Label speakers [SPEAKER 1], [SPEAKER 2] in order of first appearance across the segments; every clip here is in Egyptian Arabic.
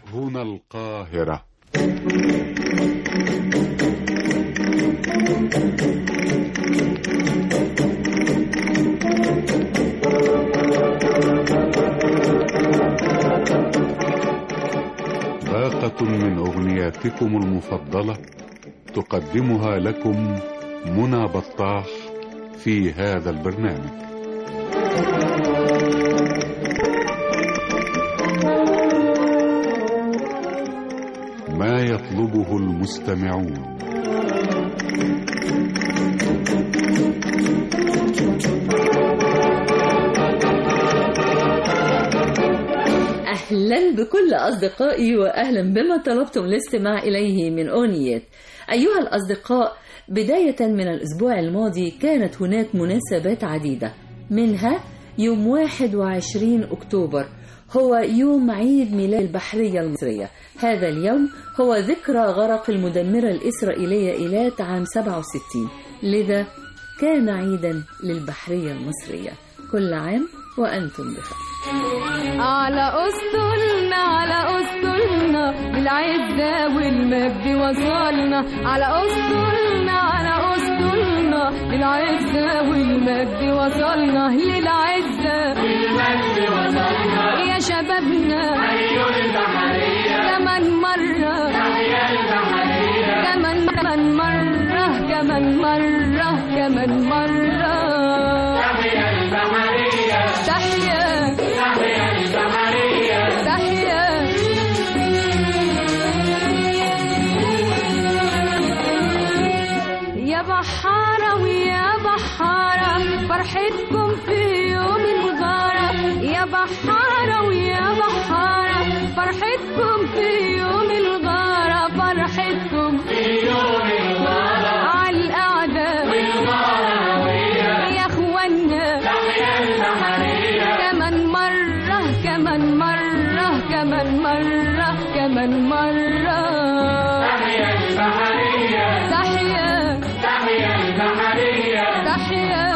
[SPEAKER 1] هنا القاهرة باقة من أغنياتكم المفضلة تقدمها لكم منى بطاح في هذا البرنامج ما يطلبه المستمعون
[SPEAKER 2] أهلا بكل أصدقائي وأهلا بما طلبتم الاستماع إليه من أغنيات أيها الأصدقاء بداية من الأسبوع الماضي كانت هناك مناسبات عديدة منها يوم 21 أكتوبر هو يوم عيد ميلاد البحرية المصرية هذا اليوم هو ذكرى غرق المدمرة الإسرائيلية إيلات عام 67 لذا كان عيدا للبحرية المصرية كل عام وأنتم بخير
[SPEAKER 3] على أسطولنا على أسطولنا بالعزة والمجد وصلنا على أسطولنا على أسطولنا بالعزة والمجد وصلنا للعزة والمجد وصلنا يا شبابنا أيوة البحرية كمان مرة تحيا البحرية كمان كمان مرة كمان مرة كمان مرة تحيا البحرية تحيا تحيا البحرية تحيا يا بحارة ويا بحارة فرحتكم في يوم الغارة يا بحارة ويا بحارة فرحتكم في يوم الغارة فرحتكم في يوم الغارة على القعدة والغارة يا اخوانا تحيا البحرية كمان مرة كمان مرة كمان مرة كمان مرة تحيا البحرية تحيا تحيا البحرية تحيا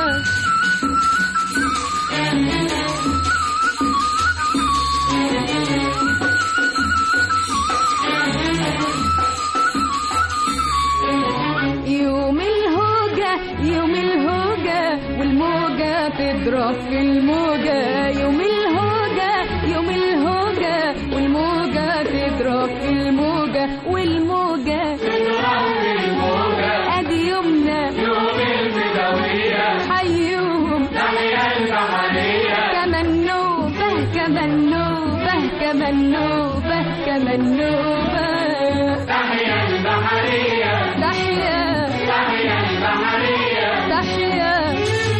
[SPEAKER 3] يوم الهوجة يوم الهوجة والموجة تضرب في الموجة يوم الهوجة يوم الهوجة والموجة تضرب في الموجة والموجة تضرب في الموجة ادي يومنا يوم البدوية حيوهم تحيا البحرية كمان نوبة كمان نوبة كمان نوبة كمان نوبة تحيا البحرية تحيا تحيا البحرية تحيا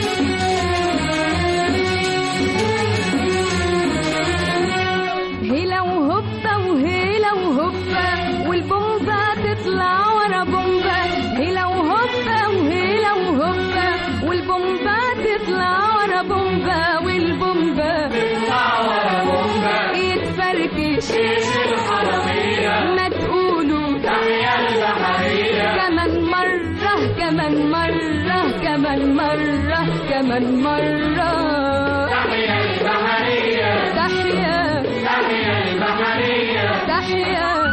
[SPEAKER 3] هلا وهبة وهلا وهبة والبومبة تطلع ورا بومبة هلا وهبة وهلا وهبة والبومبة تطلع ورا بومبة والبومبة تطلع ورا بومبة يتفركش ايش الحرامية ما تقولوا تحيا البحرية كمان مرة كمان مرة كمان مرة كمان مرة تحيا البحرية تحيا تحيا البحرية تحيا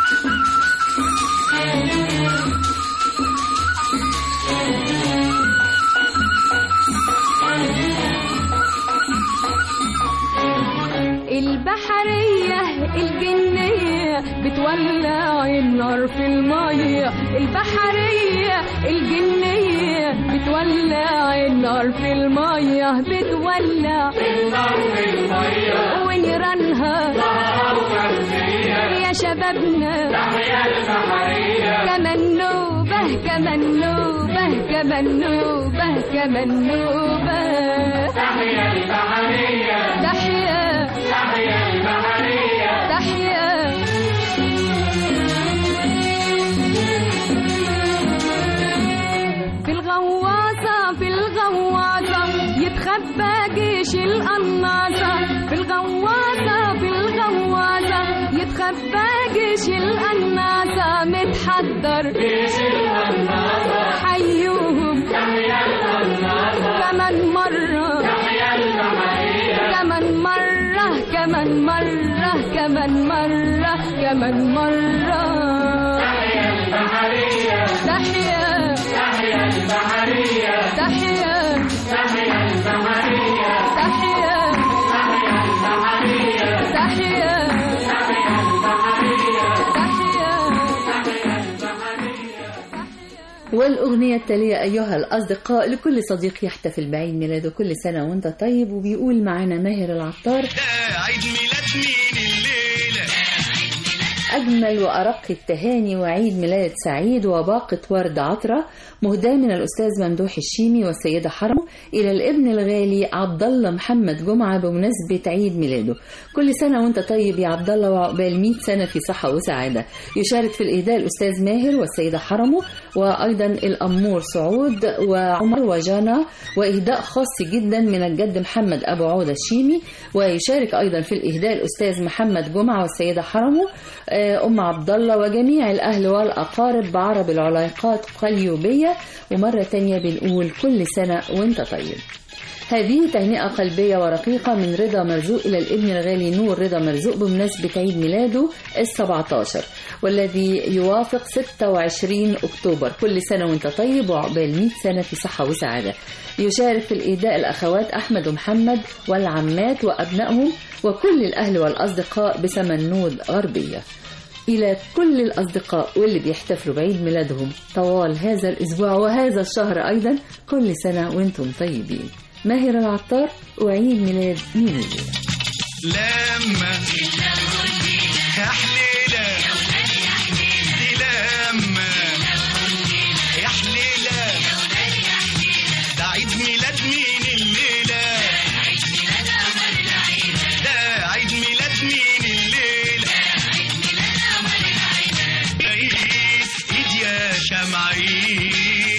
[SPEAKER 3] البحرية الجنية بتولع النار في المية البحرية الجنية بتولع النار في المية بتولع النار في المية ونيرانها يا شبابنا تحيا البحرية كمان نوبة كمان نوبة كمان نوبة كمان نوبة تحيا البحرية تحيا تحيا البحرية تحيا في الغواصة في الغواصة يتخبى جيش القناصة في الغواصة في الغواصة يتخبى جيش القناصة متحضر جيش القناصة حيوهم تحيا القناصة كمان مرة تحيا البحرية كمان مرة كمان مرة كمان مرة كمان مرة تحيا البحرية تحيا تحيا البحرية تحيا تحيا البحرية تحيا تحيا البحرية تحيا
[SPEAKER 2] والأغنية التالية أيها الأصدقاء لكل صديق يحتفل بعيد ميلاده كل سنة وأنت طيب وبيقول معانا ماهر العطار
[SPEAKER 4] ده عيد ميلاد مين الليلة
[SPEAKER 2] أجمل وأرق التهاني وعيد ميلاد سعيد وباقة ورد عطرة مهداة من الأستاذ ممدوح الشيمي والسيدة حرمه إلى الابن الغالي عبد الله محمد جمعة بمناسبة عيد ميلاده كل سنة وأنت طيب يا عبد الله وعقبال 100 سنة في صحة وسعادة يشارك في الإهداء الأستاذ ماهر والسيدة حرمه وأيضا الأمور سعود وعمر وجانا وإهداء خاص جدا من الجد محمد أبو عودة الشيمي ويشارك أيضا في الإهداء الأستاذ محمد جمعة والسيدة حرمه آه، أم عبد الله وجميع الأهل والأقارب بعرب العلاقات قليوبية ومرة تانية بنقول كل سنة وانت طيب هذه تهنئة قلبية ورقيقة من رضا مرزوق إلى الابن الغالي نور رضا مرزوق بمناسبة عيد ميلاده ال 17 والذي يوافق 26 أكتوبر كل سنة وانت طيب وعقبال 100 سنة في صحة وسعادة يشارك في الإيداء الأخوات أحمد ومحمد والعمات وأبنائهم وكل الأهل والأصدقاء بسمنود غربية إلى كل الأصدقاء واللي بيحتفلوا بعيد ميلادهم طوال هذا الأسبوع وهذا الشهر أيضا كل سنة وانتم طيبين ماهر العطار وعيد ميلاد مين الليلة
[SPEAKER 4] لما يا حليلة دي لما يا حليلة ده عيد ميلاد مين الليلة ده عيد ميلاد مين الليلة عيد ايد يا شمعين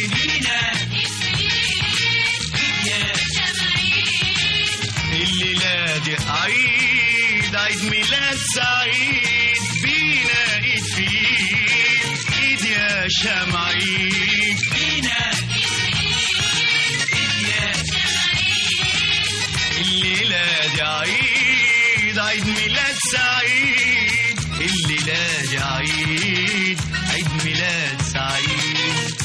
[SPEAKER 4] الليلة دي عيد عيد ميلاد سعيد بينا ايد في ايد ايد يا شمعين بينا الليلة دي عيد عيد ميلاد سعيد الليلة دي عيد عيد ميلاد سعيد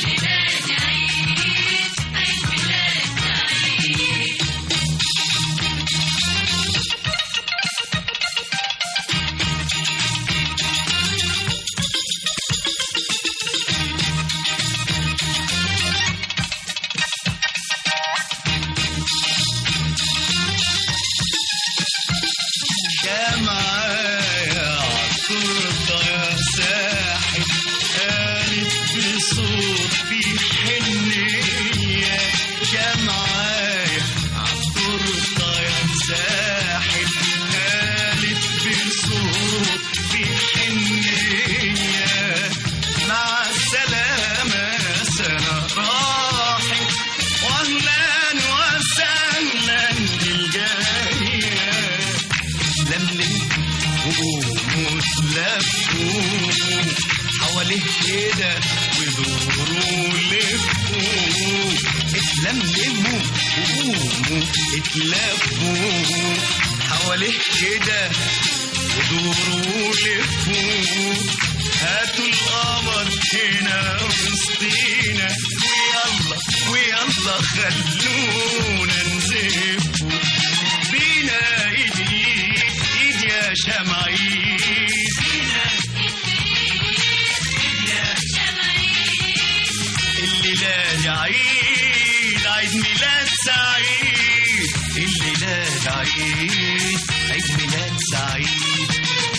[SPEAKER 4] يا معايا عالتورته يا ساحل قالت بصوت في حنية يا معايا عالتورته يا ساحل قالت بصوت في حنية مع السلامة سنة راحت واهلا وسهلا بالجاية لملم وقوموا تلفوا حواليه كده ودوروا لفوا اتلملموا وقوموا اتلفوا حواليه كده ودوروا لفوا هاتوا القمر هنا وسطينا ويلا ويلا خلونا نزفوا بينا ايد ايد ايد يا شمعين الليلة دي عيد عيد ميلاد سعيد الليلة دي عيد عيد ميلاد سعيد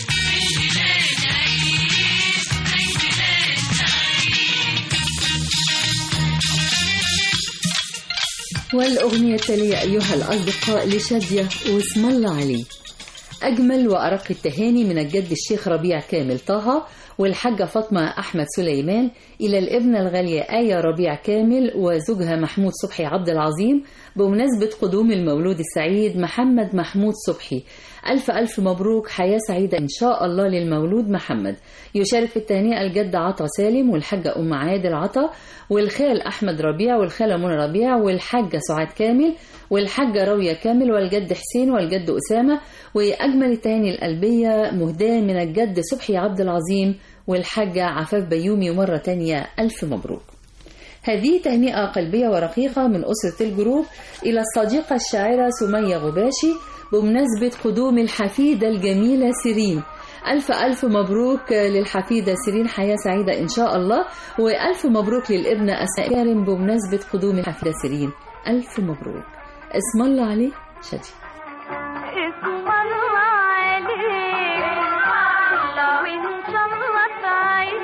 [SPEAKER 2] والأغنية التالية أيها الأصدقاء لشادية واسم الله عليه أجمل وأرق التهاني من الجد الشيخ ربيع كامل طه والحاجة فاطمة أحمد سليمان إلى الابنة الغالية آية ربيع كامل وزوجها محمود صبحي عبد العظيم بمناسبة قدوم المولود السعيد محمد محمود صبحي ألف ألف مبروك حياة سعيدة إن شاء الله للمولود محمد يشارك في التهنئة الجد عطا سالم والحاجة أم عادل عطا والخال أحمد ربيع والخالة منى ربيع والحاجة سعاد كامل والحاجة راوية كامل والجد حسين والجد أسامة وأجمل التهاني القلبية مهداة من الجد صبحي عبد العظيم والحاجة عفاف بيومي مرة تانية ألف مبروك هذه تهنئة قلبية ورقيقة من أسرة الجروب إلى الصديقة الشاعرة سمية غباشي بمناسبة قدوم الحفيدة الجميلة سيرين ألف ألف مبروك للحفيدة سيرين حياة سعيدة إن شاء الله وألف مبروك للابنة أسماء كارم بمناسبة قدوم الحفيدة سيرين ألف مبروك اسم الله عليه شدي
[SPEAKER 3] اسم الله عليك وإن شاء الله تعيش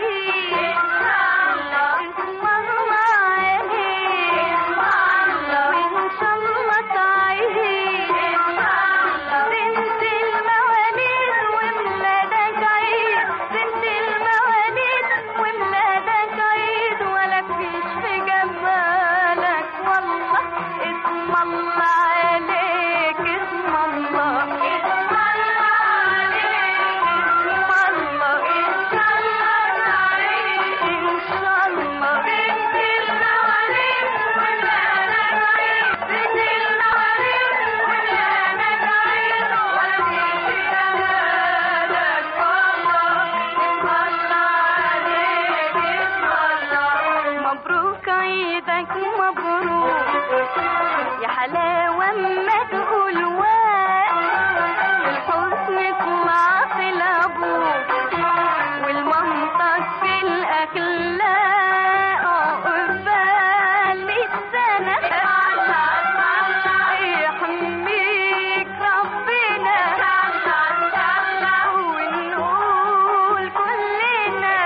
[SPEAKER 3] اسم الله عليك وإن شاء الله تعيش بنت المواليد وميلادك عيد بنت المواليد وميلادك عيد ولا فيش في جمالك والله اسم الله عليك اسم الله اسم الله عليك اسم الله إن شاء الله تعيش إن شاء الله بنت المواليد وميلادك عيد بنت المواليد وميلادك عيد ولا فيش في جمالك والله اسم الله عليك اسم الله مبروك عيدك مبروك يا حلاوة ما تقول الحسن طلع في الأبوك والمنطق في الأخلاق عقبال السنة يحميك ربنا ونقول كلنا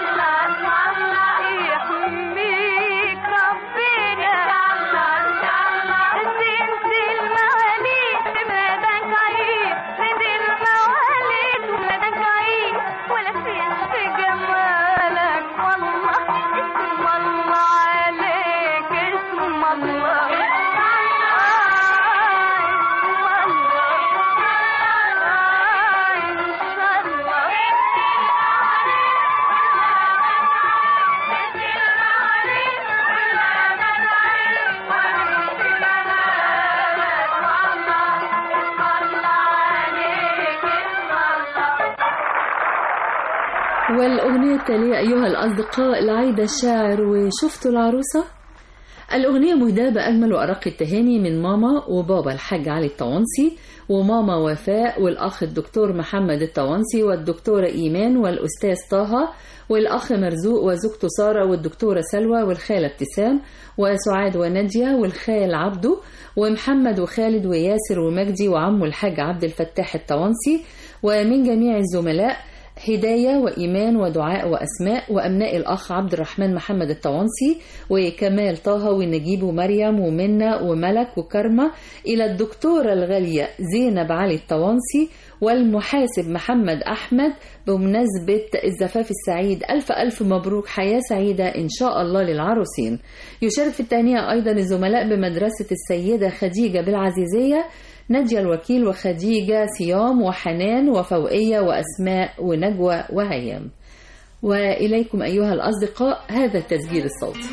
[SPEAKER 3] يحميك ربنا زنت المواليد مدك عيد زنت المواليد مدك عيد ولا فيش في جمالك والله اسم الله عليك اسم الله اسم الله إن
[SPEAKER 2] والأغنية التالية أيها الأصدقاء لعيدة الشاعر وشفتوا العروسة الأغنية مهداة بأجمل وأرق التهاني من ماما وبابا الحاج علي الطوانسي وماما وفاء والأخ الدكتور محمد الطوانسي والدكتورة إيمان والأستاذ طه والأخ مرزوق وزوجته سارة والدكتورة سلوى والخالة ابتسام وسعاد ونادية والخال عبده ومحمد وخالد وياسر ومجدي وعمه الحاج عبد الفتاح الطوانسي ومن جميع الزملاء هداية وإيمان ودعاء وأسماء وأبناء الأخ عبد الرحمن محمد الطوانسي وكمال طه ونجيب ومريم ومنى وملك وكرمة إلى الدكتورة الغالية زينب علي الطوانسي والمحاسب محمد أحمد بمناسبة الزفاف السعيد ألف ألف مبروك حياة سعيدة إن شاء الله للعروسين يشارك في التهنئة أيضا الزملاء بمدرسة السيدة خديجة بالعزيزية نادية الوكيل وخديجة صيام وحنان وفوقية وأسماء ونجوى وهيام وإليكم أيها الأصدقاء هذا التسجيل الصوتي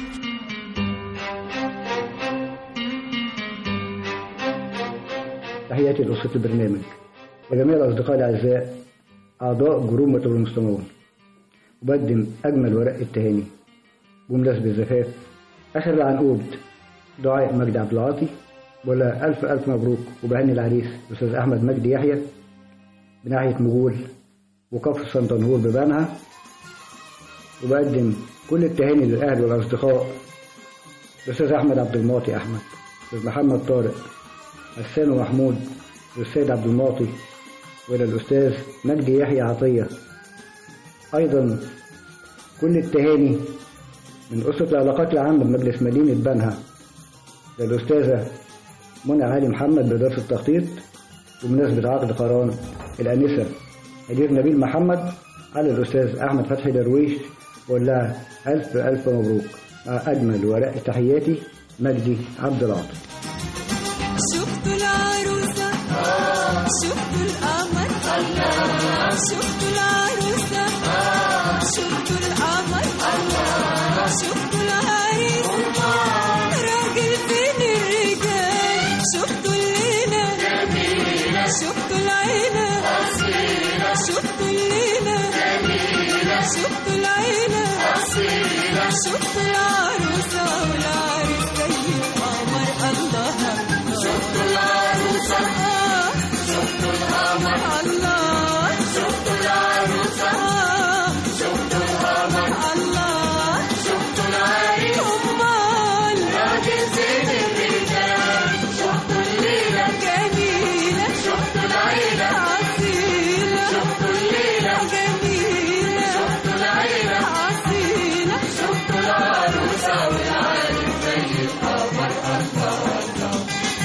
[SPEAKER 5] تحياتي لأسرة البرنامج وجميع الأصدقاء الأعزاء أعضاء جروب مطلوب المستمعون أقدم أجمل ورق التهاني بمناسبة الزفاف آخر العنقود دعاء مجدي عبد العاطي ولا ألف ألف مبروك وبهني العريس الأستاذ أحمد مجدي يحيى بناحية مجول وكفر سنتنهور ببنها وبقدم كل التهاني للأهل والأصدقاء الأستاذ أحمد عبد المعطي أحمد الأستاذ محمد طارق حسان ومحمود والسيد عبد المعطي وإلى الأستاذ مجدي يحيى عطية أيضا كل التهاني من أسرة العلاقات العامة بمجلس مدينة بنها للأستاذة منى علي محمد بإدارة التخطيط بمناسبة عقد قران الأنسة أدير نبيل محمد على الأستاذ أحمد فتحي درويش وأقول لها ألف ألف مبروك مع أجمل ورق تحياتي مجدي عبد العاطي
[SPEAKER 6] شفتوا العيلة أصيلة شفتوا العروسة والعريس زي القمر الله شفتوا العروسة شفتوا القمر الله شفتوا العروسة شفتوا القمر الله شفتوا العريس أمال راجل زين الرجال شفتوا الليلة جميلة شفتوا العيلة أصيلة شفتوا الليلة جميلة شفتوا العيلة أصيلة شفتوا العروسة والعريس زي القمر الله الله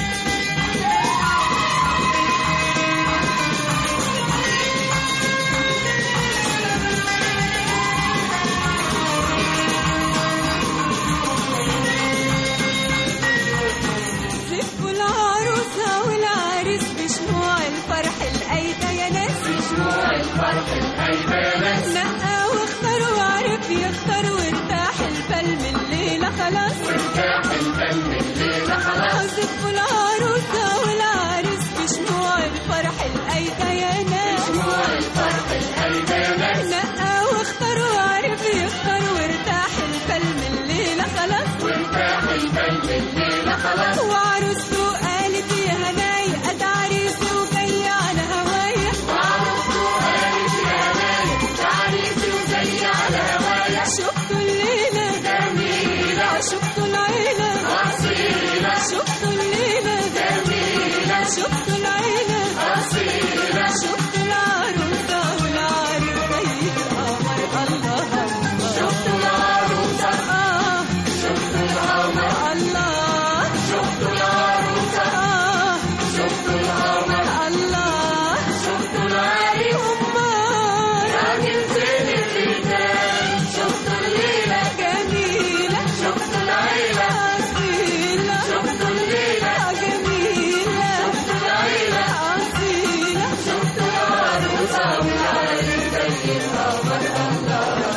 [SPEAKER 6] زفوا العروسة والعريس بشموع الفرح الأيدة يا ناس بشموع الفرح الأيدة يا ناس نقى واختار وعرف يختار وارتاح البال من الليلة خلاص وارتاح البال من الليلة خلاص زفوا العروسة والعريس بشموع الفرح الأيدة يا ناس بشموع الفرح الأيدة يا ناس نقى واختار وعرف يختار وارتاح البال من الليلة خلاص وارتاح البال من الليلة خلاص وعروسته قالت يا هناي قد عريسي وجاي على هوايا وعروسته قالت يا هناي قد عريسي وجاي على هوايا شفتوا الليلة جميلة شفتوا العيلة أصيلة شفتوا الليلة جميلة شفتوا العيلة أصيلة شفتوا العروسة والعريس زي القمر الله شفتوا العروسة آه شفتوا القمر الله شفتوا العروسة آه شفتوا القمر الله شفتوا العريس أمال راجل زين الرجال شفتوا الليلة جميلة شفتوا العيلة أصيلة شفتوا الليلة جميلة شفتوا العيلة أصيلة شفتوا العروسة والعريس زي القمر الله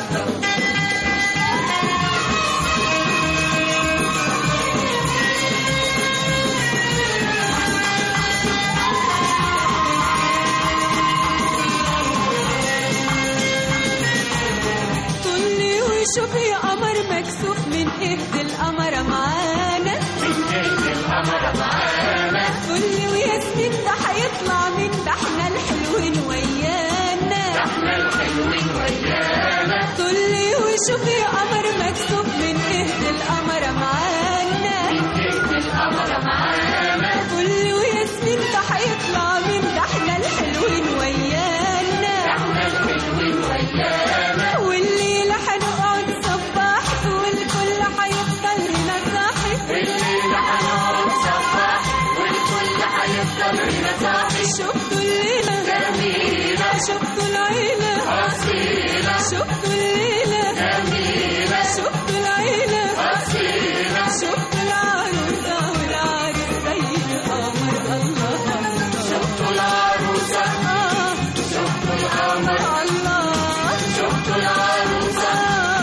[SPEAKER 6] طلي وشوفي قمر مكسوف من اهد القمر معانا من اهد القمر معانا طلي وياسمين ده هيطلع من ده احنا الحلوين ويانا ده احنا الحلوين ويانا طلي وشوفي قمر مكسوف من اهد القمر معانا من اهد القمر معانا طلي وياسمين ده هيطلع من ده احنا الحلوين ويانا ده احنا الحلوين ويانا والليلة هنقعد صباح والكل هيفضل هنا صاحي الليلة هنقعد صباح والكل هيفضل هنا صاحي شفتوا الليلة جميلة شفتوا العيلة أصيلة شفتوا الليلة جميلة شفتوا العيلة أصيلة شفتوا العروسة والعريس زي القمر الله شفتوا العروسة آه شفتوا القمر الله شفتوا العروسة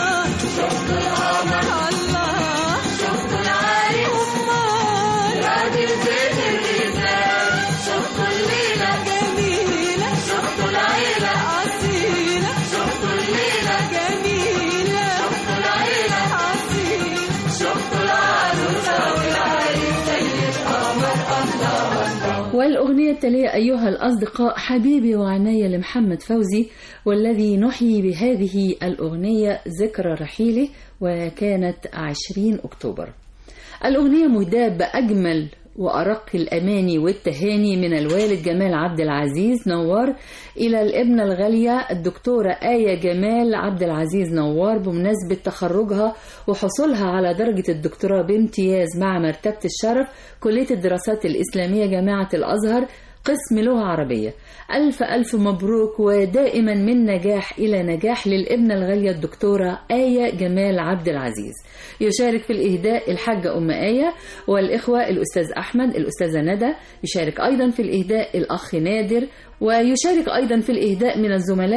[SPEAKER 6] شفتوا القمر الله شفتوا العريس أمال راجل زين الرجال شفتوا الليلة جميلة شفتوا العيلة أصيلة شفتوا الليلة جميلة شفتوا العيلة أصيلة شفتوا العروسة والعريس زي القمر الله الله
[SPEAKER 2] والأغنية التالية أيها الأصدقاء حبيبي وعناية لمحمد فوزي والذي نحيي بهذه الأغنية ذكرى رحيله وكانت 20 أكتوبر الأغنية مهداة بأجمل وأرق الأماني والتهاني من الوالد جمال عبد العزيز نوار إلى الابنة الغالية الدكتورة آية جمال عبد العزيز نوار بمناسبة تخرجها وحصولها على درجة الدكتوراه بامتياز مع مرتبة الشرف كلية الدراسات الإسلامية جامعة الأزهر قسم لغة عربية ألف ألف مبروك ودائما من نجاح إلى نجاح للابنة الغالية الدكتورة آية جمال عبد العزيز يشارك في الإهداء الحاجة أم آية والإخوة الأستاذ أحمد الأستاذة ندى يشارك أيضا في الإهداء الأخ نادر ويشارك أيضا في الإهداء من الزملاء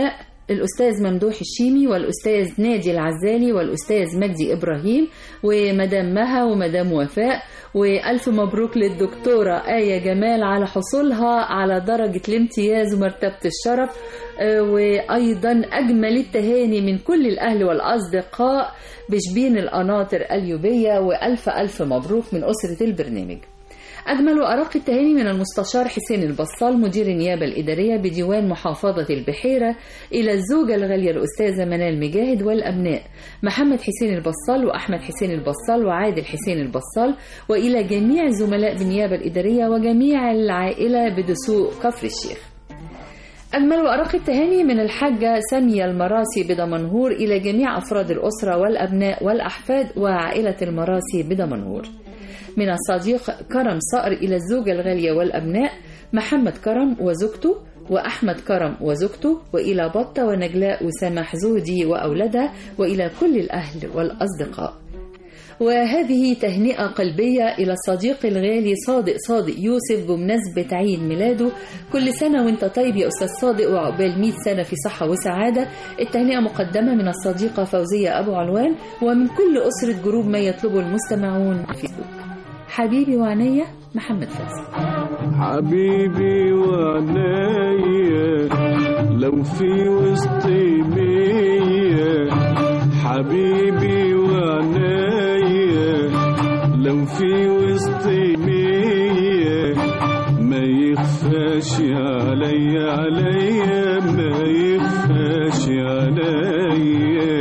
[SPEAKER 2] الأستاذ ممدوح الشيمي والأستاذ نادي العزالي والأستاذ مجدي إبراهيم ومدام مها ومدام وفاء وألف مبروك للدكتورة آية جمال على حصولها على درجة الامتياز ومرتبة الشرف آه، وأيضا أجمل التهاني من كل الأهل والأصدقاء بشبين القناطر اليوبية وألف ألف مبروك من أسرة البرنامج أجمل وأرق التهاني من المستشار حسين البصال مدير النيابة الإدارية بديوان محافظة البحيرة إلى الزوجة الغالية الأستاذة منال مجاهد والأبناء محمد حسين البصال وأحمد حسين البصال وعادل حسين البصال وإلى جميع الزملاء بالنيابة الإدارية وجميع العائلة بدسوق كفر الشيخ أجمل وأرق التهاني من الحاجة سامية المراسي بدمنهور إلى جميع أفراد الأسرة والأبناء والأحفاد وعائلة المراسي بدمنهور من الصديق كرم صقر إلى الزوجة الغالية والأبناء محمد كرم وزوجته وأحمد كرم وزوجته وإلى بطة ونجلاء وسامح زهدي وأولادها وإلى كل الأهل والأصدقاء وهذه تهنئة قلبية إلى الصديق الغالي صادق صادق يوسف بمناسبة عيد ميلاده كل سنة وانت طيب يا أستاذ صادق وعقبال 100 سنة في صحة وسعادة التهنئة مقدمة من الصديقة فوزية أبو علوان ومن كل أسرة جروب ما يطلبه المستمعون في فيسبوك حبيبي وعنية محمد فوزي
[SPEAKER 7] حبيبي وعنايا لو في وسط مية حبيبي وعنايا لو في وسط مية ما يخفاش عليا عليا ما يخفاش عليا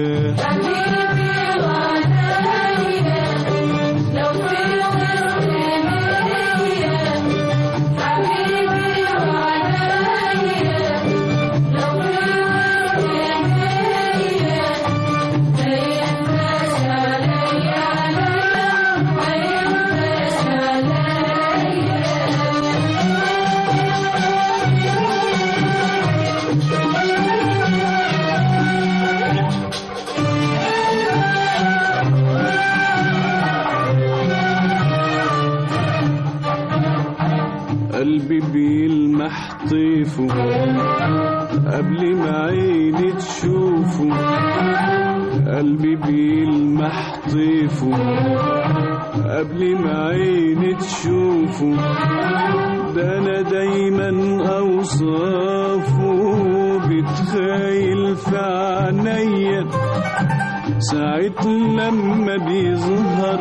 [SPEAKER 7] قلبي بيلمح طيفه قبل ما عيني تشوفه قلبي بيلمح طيفه قبل ما عيني تشوفه ده انا دايما اوصافه بتخيل في عينيا ساعة لما بيظهر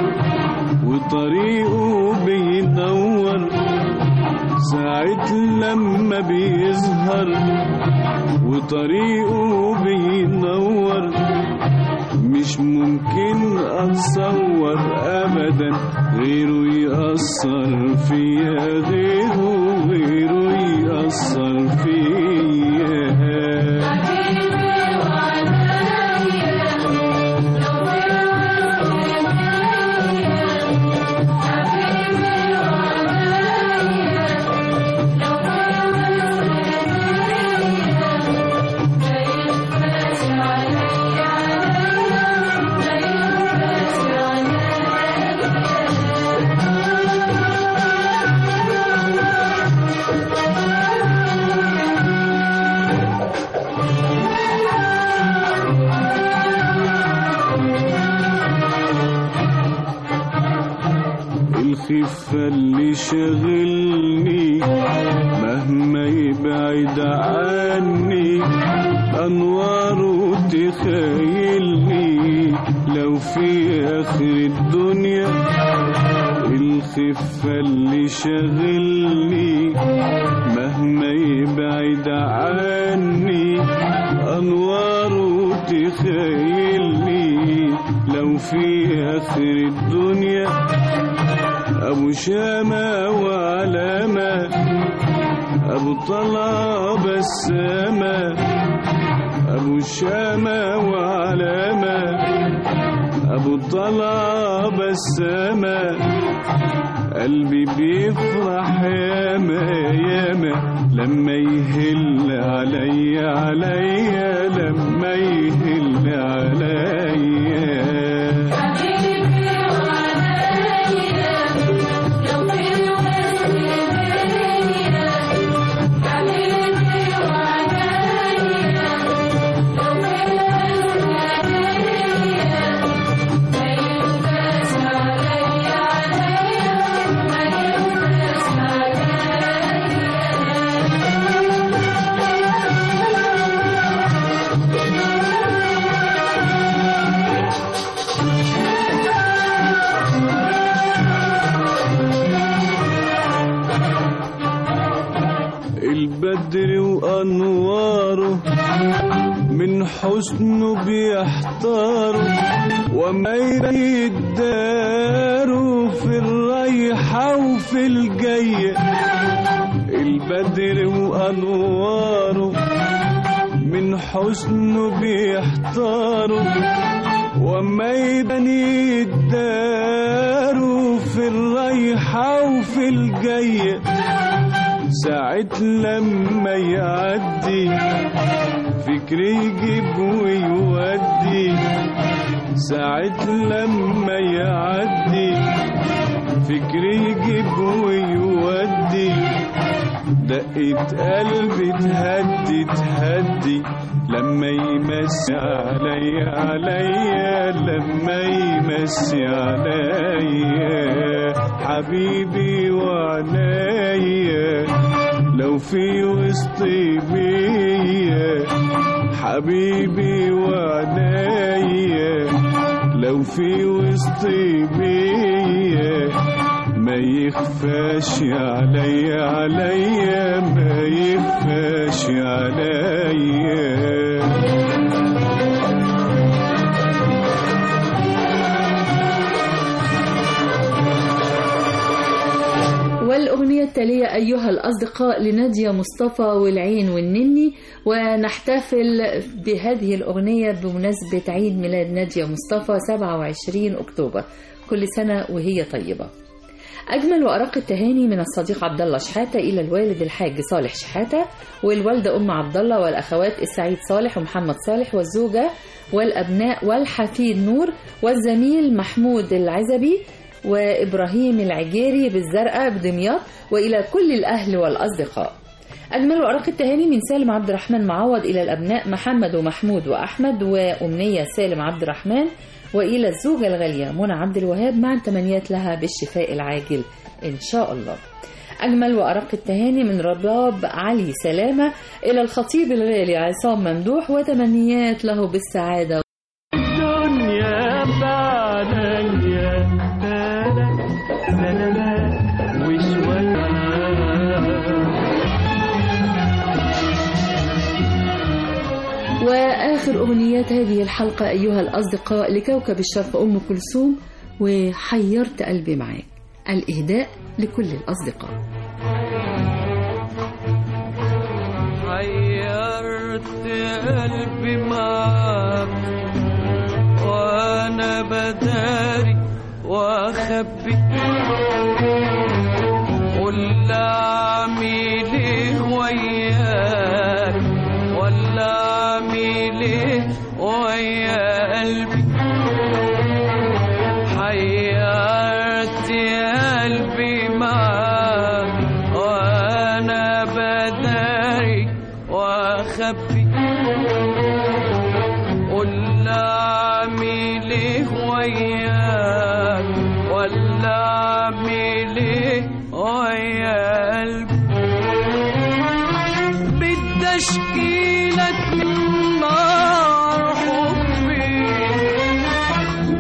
[SPEAKER 7] وطريقه بيدور ساعة لما بيظهر وطريقه بينور مش ممكن اتصور ابدا غيره يأثر فيا غيره غيره يأثر فيا الخفة اللي شغلني مهما يبعد عني أنواره تخيلني لو في آخر الدنيا الخفة اللي شغلني مهما يبعد عني أنواره تخيلني لو في آخر الدنيا أبو شامة وعلامة أبو طلع بسامة أبو شامة وعلامة أبو طلع بسامة قلبي بيفرح ياما ياما لما يهل عليا عليا لما يهل عليا
[SPEAKER 6] حبيبي وعنايا
[SPEAKER 7] من حسنه بيحتاروا وما يداروا في الرايحة وفي الجاية البدر وأنواره من حسنه بيحتاروا وما يداروا في الرايحة وفي الجاية ساعة لما يعدي فكري يجيب ويودي ساعة لما يعدي فكري يجيب ويودي دقة قلبي تهدي تهدي لما يمسي عليا عليا لما يمسي عليا حبيبي وعنايا لو في وسطي بيا حبيبي وعنايا لو في وسطي بيا ما يخفاش عليا عليا ما يخفاش عليا
[SPEAKER 2] والأغنية التالية أيها الأصدقاء لنادية مصطفى والعين والنني ونحتفل بهذه الأغنية بمناسبة عيد ميلاد نادية مصطفى 27 أكتوبر كل سنة وهي طيبة أجمل وأرق التهاني من الصديق عبد الله شحاتة إلى الوالد الحاج صالح شحاتة والوالدة أم عبد الله والأخوات السعيد صالح ومحمد صالح والزوجة والأبناء والحفيد نور والزميل محمود العزبي وإبراهيم العجيري بالزرقاء بدمياط وإلى كل الأهل والأصدقاء أجمل وأرق التهاني من سالم عبد الرحمن معوض إلى الأبناء محمد ومحمود وأحمد وأمنية سالم عبد الرحمن وإلى الزوجة الغالية منى عبد الوهاب مع التمنيات لها بالشفاء العاجل إن شاء الله أجمل وأرق التهاني من رباب علي سلامة إلى الخطيب الغالي عصام ممدوح وتمنيات له بالسعادة
[SPEAKER 7] الدنيا بعليا سلامات وشوية
[SPEAKER 2] وآخر أغنيات هذه الحلقة أيها الأصدقاء لكوكب الشرق أم كلثوم وحيرت قلبي معاك الإهداء لكل الأصدقاء
[SPEAKER 8] حيرت قلبي معاك وانا بداري واخبي قول اعمل ايه وياك ولا اعمل ايه ويا قلبي حيرت قلبي معاك وانا بداري واخبي قول اعمل ايه وياك ولا اعمل ايه ويا قلبي بدي اشكيلك من نار حبي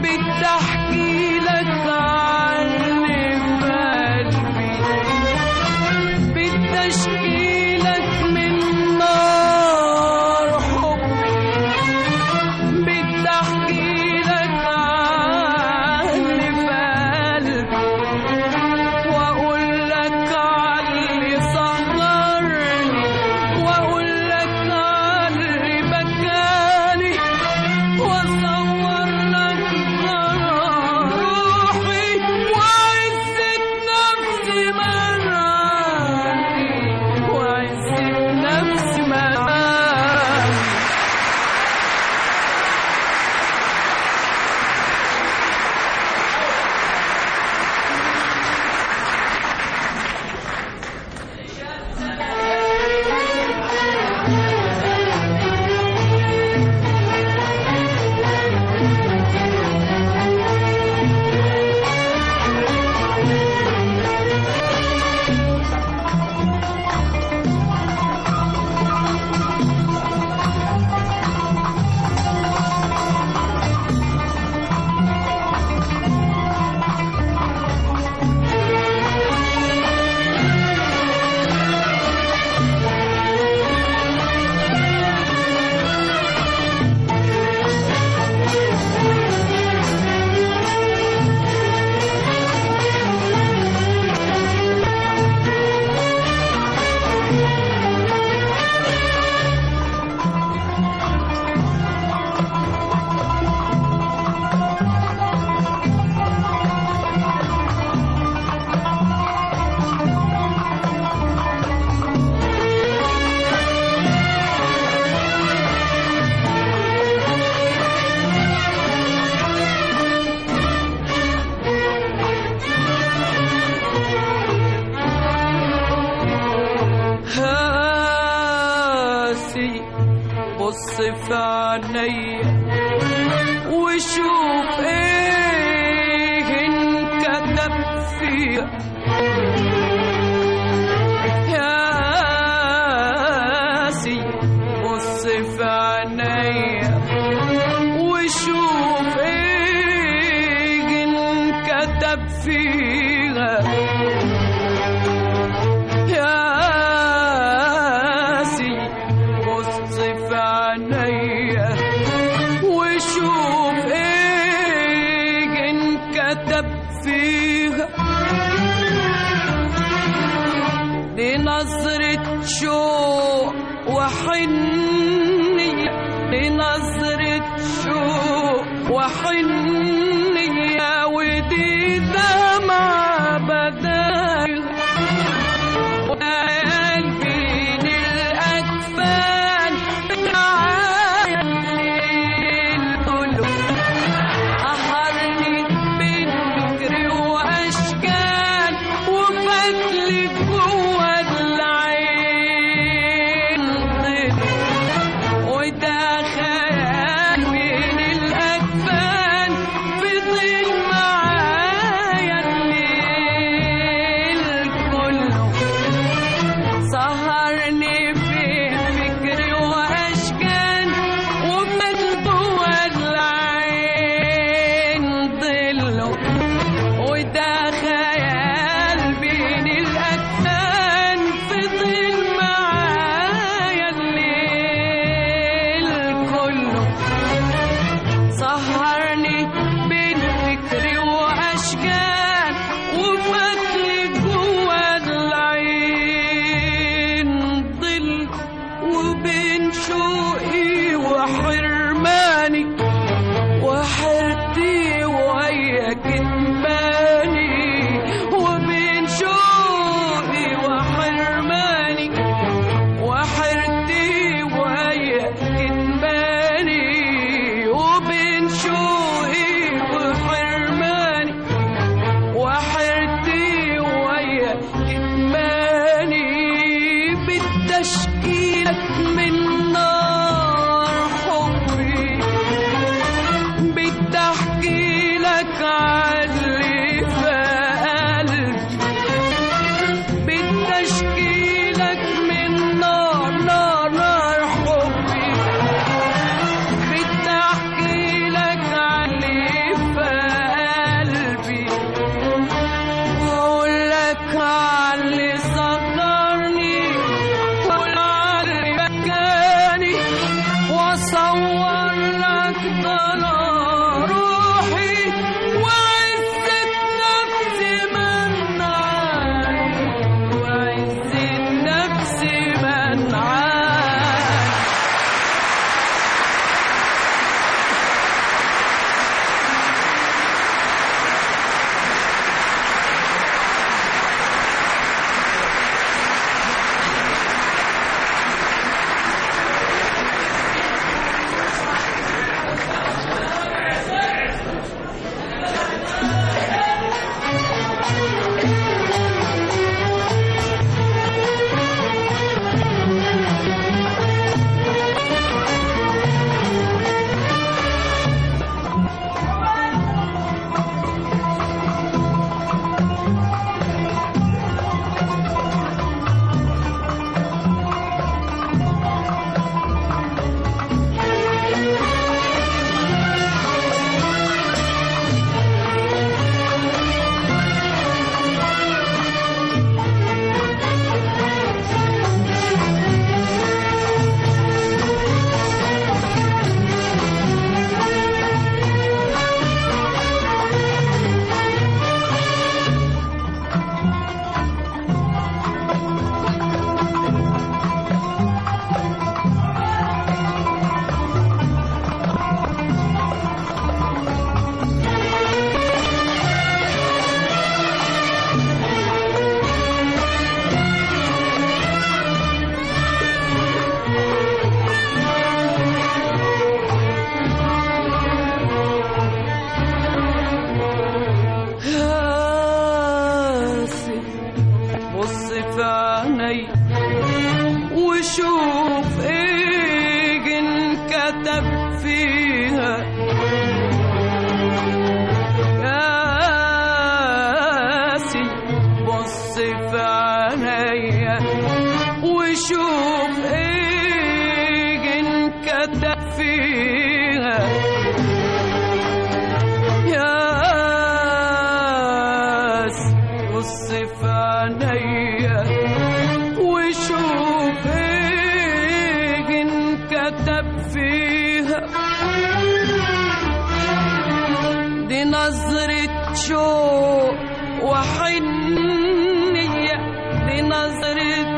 [SPEAKER 8] عينيا وشوف ايه انكتب فيها يا سي بص في عينيا وشوف ايه انكتب فيها يا سي بص في عينيا وشوف ايه انكتب فيها دي نظرة شوق وحنية دي نظرة شوق وحنية ودي دمعة بدايل قلبين الأكفان معايا الليل كله أحرني من فكري وأشكال وفتلي جوا العين ظل وده خيال بين الأكفان فيها ياسي بص في عينيا وشوف ايه انكتب فيها ياس بص في عينيا وشوف ايه انكتب فيها دي نظرة شوق وحنية دي نظرة